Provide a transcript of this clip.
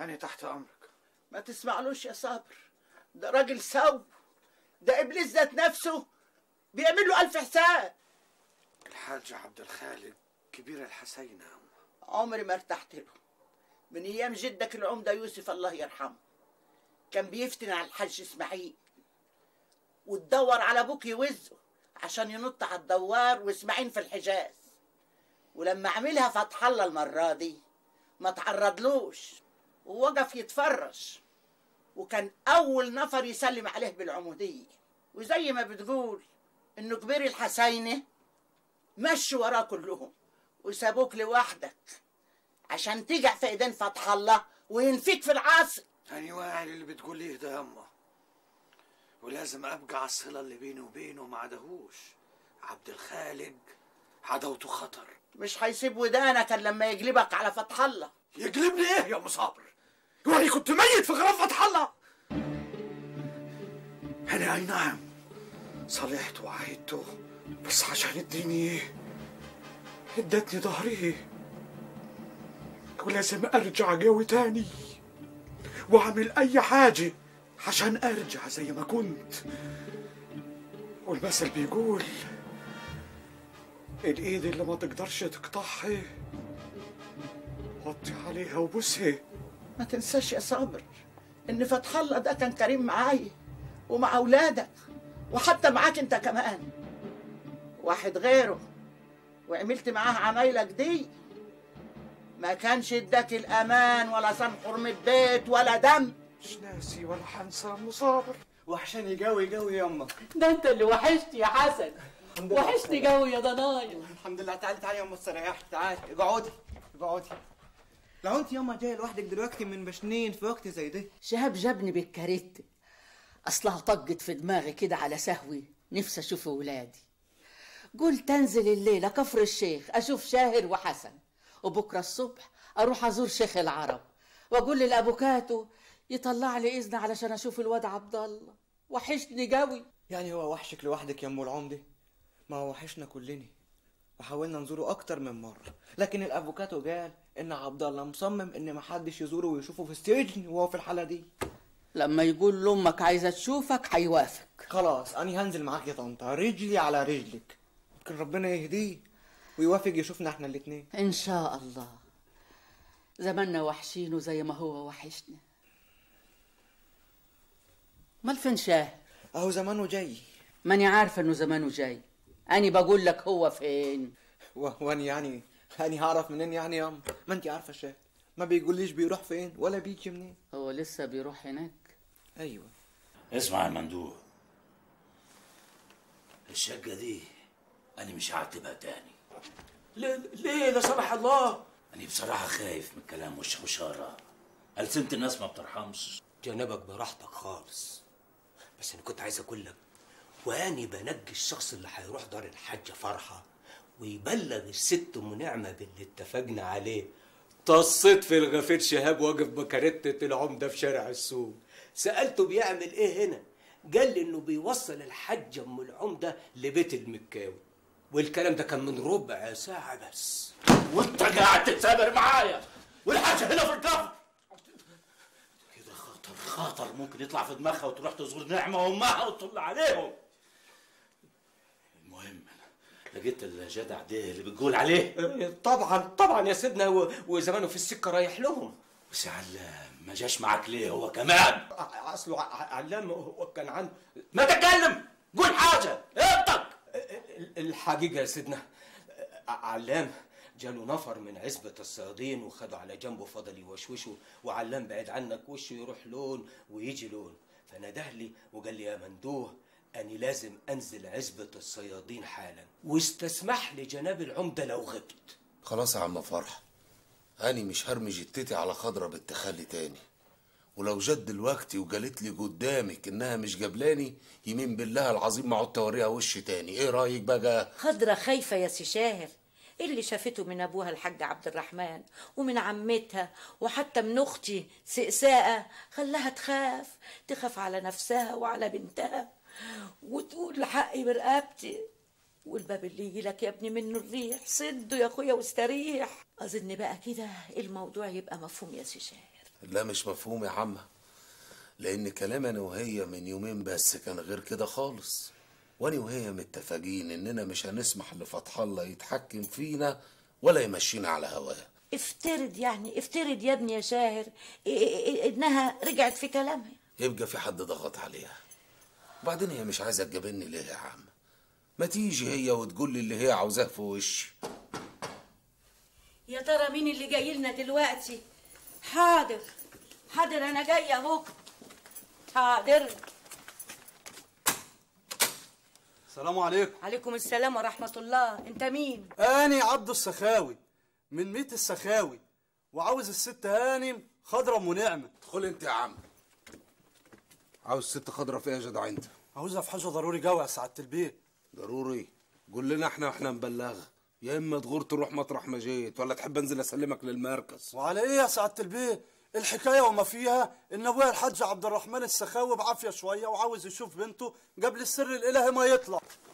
أنا تحت أمرك ما تسمعلوش يا صابر ده راجل سو ده ابليس ذات نفسه بيعمل له الف حساب الحاج عبد الخالق كبير الحسينة عمري ما ارتحت له من ايام جدك العمده يوسف الله يرحمه كان بيفتن على الحاج اسماعيل وتدور على ابوك يوزه عشان ينط على الدوار واسماعيل في الحجاز ولما عملها فتح الله المره دي ما تعرضلوش ووقف يتفرج وكان اول نفر يسلم عليه بالعموديه وزي ما بتقول انه كبير الحسينه مشوا وراه كلهم وسابوك لوحدك عشان تقع في ايدين فتح الله وينفيك في العاصي أنا واعي اللي بتقوليه ده يما ولازم أبقى على الصلة اللي بيني وبينه وما عدهوش عبد الخالق عدوته خطر مش هيسيب ودانك الا لما يقلبك على فتح الله يقلبني ايه يا مصابر وانا كنت ميت في غرام فتح الله انا اي نعم صلحت وعيدته بس عشان الدنيا ادتني ظهري ولازم ارجع قوي تاني واعمل اي حاجة عشان ارجع زي ما كنت والمثل بيقول الايد اللي ما تقدرش تقطعها وطي عليها وبوسها ما تنساش يا صابر ان فتح الله ده كان كريم معايا ومع اولادك وحتى معاك انت كمان واحد غيره وعملت معاه عمايلك دي ما كانش اداك الامان ولا صام حرمة بيت ولا دم مش ناسي ولا حنسى مصابر وحشاني قوي قوي يما ده انت اللي وحشتي يا حسن وحشني قوي يا ضنايا الحمد لله تعالي تعالي يما استريحي تعالي اقعدي اقعدي لو انت يما جايه لوحدك دلوقتي من بشنين في وقت زي ده شهاب جابني بالكاريت اصلها طقت في دماغي كده على سهوي نفسي اشوف ولادي قلت انزل الليله كفر الشيخ اشوف شاهر وحسن وبكره الصبح اروح ازور شيخ العرب واقول للافوكاتو يطلع لي اذن علشان اشوف الواد عبد الله وحشني قوي يعني هو وحشك لوحدك يا ام العمده ما هو وحشنا كلنا وحاولنا نزوره اكتر من مره لكن الافوكاتو قال ان عبد الله مصمم ان محدش يزوره ويشوفه في السجن وهو في الحاله دي لما يقول لامك عايزه تشوفك هيوافق خلاص انا هنزل معاك يا طنطا رجلي على رجلك يمكن ربنا يهديه ويوافق يشوفنا احنا الاتنين ان شاء الله زماننا وحشينه زي ما هو وحشنا مال فين شاهر اهو زمانه جاي ماني عارفه انه زمانه جاي اني بقول لك هو فين و- واني يعني اني هعرف منين يعني يا ما انت عارفه الشاهد ما بيقوليش بيروح فين ولا بيجي منين هو لسه بيروح هناك ايوه اسمع يا مندوب الشقة دي أنا مش هعتبها تاني ليه ليه لا سمح الله أنا بصراحة خايف من كلام وش وشارة ألسنة الناس ما بترحمش جنبك براحتك خالص بس انا كنت عايز اقول لك واني بنجي الشخص اللي هيروح دار الحاجه فرحه ويبلغ الست ام نعمه باللي اتفقنا عليه طصيت في الغفير شهاب واقف بكارتة العمدة في شارع السوق سألته بيعمل ايه هنا قال لي انه بيوصل الحاجة ام العمدة لبيت المكاوي والكلام ده كان من ربع ساعة بس وأنت قاعد تتسابر معايا والحاجة هنا في الكفر كده خطر خطر ممكن يطلع في دماغها وتروح تزور نعمة وأمها وتطل عليهم المهم لقيت الجدع ده اللي بتقول عليه طبعا طبعا يا سيدنا و- وزمانه في السكة رايح لهم بس يا علام ما جاش معاك ليه هو كمان ع- اصله ع- علام هو كان عنده ما تتكلم قول حاجة انطق ال- الحقيقة يا سيدنا ع- علام جاله نفر من عزبة الصيادين وخدوا على جنبه فضل يوشوشه وعلام بعيد عنك وشه يروح لون ويجي لون فنده لي وقال لي يا مندوه أني لازم أنزل عزبة الصيادين حالا واستسمح لي جناب العمدة لو غبت خلاص يا عم فرح أنا مش هرمي جتتي على خضرة بنت خالي تاني ولو جت دلوقتي وقالت لي قدامك انها مش جبلاني يمين بالله العظيم ما عدت اوريها وش تاني ايه رايك بقى خضرة خايفة يا سي شاهر إيه اللي شافته من أبوها الحاج عبد الرحمن ومن عمتها وحتى من أختي سقساءة خلاها تخاف تخاف على نفسها وعلى بنتها وتقول حقي برقبتي والباب اللي يجيلك يا ابني منه الريح سده يا اخويا واستريح اظن بقى كده الموضوع يبقى مفهوم يا سي شاهر لا مش مفهوم يا عمه لان كلام انا وهي من يومين بس كان غير كده خالص وانا وهي متفقين اننا مش هنسمح لفتح الله يتحكم فينا ولا يمشينا على هواه افترض يعني افترض يا ابني يا شاهر إ- إ- انها رجعت في كلامها يبقى في حد ضغط عليها وبعدين هي مش عايزه تجابلني ليه يا عم ما تيجي هي وتقول لي اللي هي عاوزاه في وشي يا ترى مين اللي جاي لنا دلوقتي حاضر حاضر انا جايه اهو حاضر السلام عليكم عليكم السلام ورحمه الله انت مين اني عبد السخاوي من ميت السخاوي وعاوز الست هانم خضرة ام نعمة ادخل انت يا عم عاوز ست خضرة فيها يا جدع انت عاوزها في حاجة ضروري جوي يا سعادة البيت ضروري قول لنا احنا واحنا نبلغ يا اما تغور تروح مطرح ما جيت ولا تحب انزل اسلمك للمركز وعلى ايه يا سعادة البيت الحكاية وما فيها ان ابويا الحاج عبد الرحمن السخاوي بعافية شوية وعاوز يشوف بنته قبل السر الالهي ما يطلع